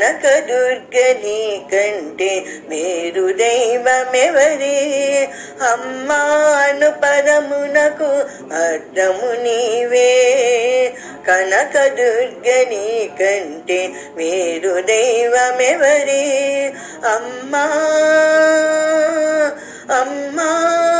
కనకదుర్గని కంటే వేరు దైవమెవరే అమ్మాను పదమునకు అర్థము నీవే కనకదుర్గని కంటే వేరు దైవమెవరే అమ్మా అమ్మా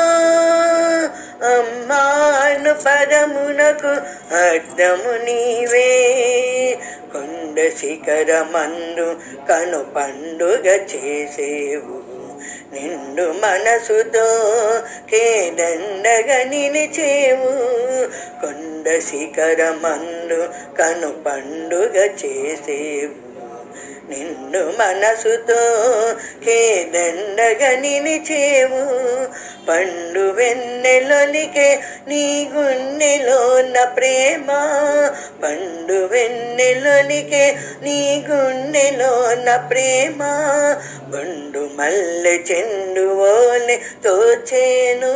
అమ్మాను పదమునకు అర్థము నీవే కొండ శిఖరమందు కను పండుగ చేసేవు నిండు మనసుతో కేదండగా నిలిచేవు కొండ శిఖరమందు కను పండుగ చేసేవు నిన్ను మనసుతో కేదండగా నిలిచేవు పండు వెన్నెలొలికే నీ గుండెలోన ప్రేమ పండు వెన్నెలొలికే నీ గుండెలోన ప్రేమ బండు మల్లె చెండు ఓలె తోచేను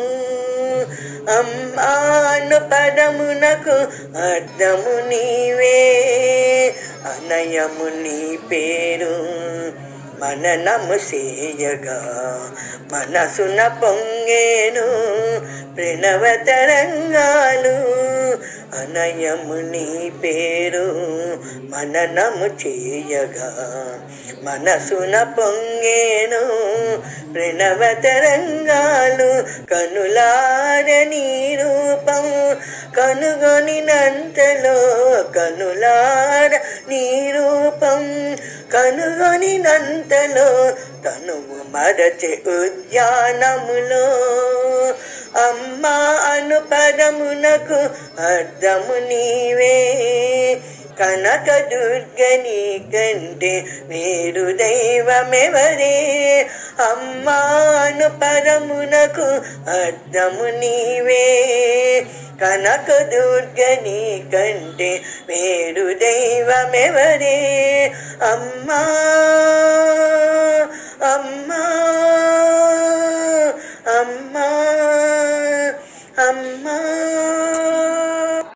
అమ్మాను పదమునకు అర్థము నీవే అనయము నీ పేరు మననము సేయగా మనసున పొంగేను ప్రణవ తరంగాలు అనయము నీ పేరు మననము చేయగా మనసున పొంగేను ప్రణవ తరంగాలు కనులార నీ రూపం కనుగొనినంతలో కనులార నీ రూపం కనుగొనినంతలో తనువు మరచే ఉద్యానములో అమ్మా అను పదమునకు అర్థము నీవే కనక దుర్గని కంటే వేరు దైవమెవరే అమ్మాను పరమునకు అర్థము నీవే కనక దుర్గని కంటే వేరు దైవమెవరే అమ్మా అమ్మా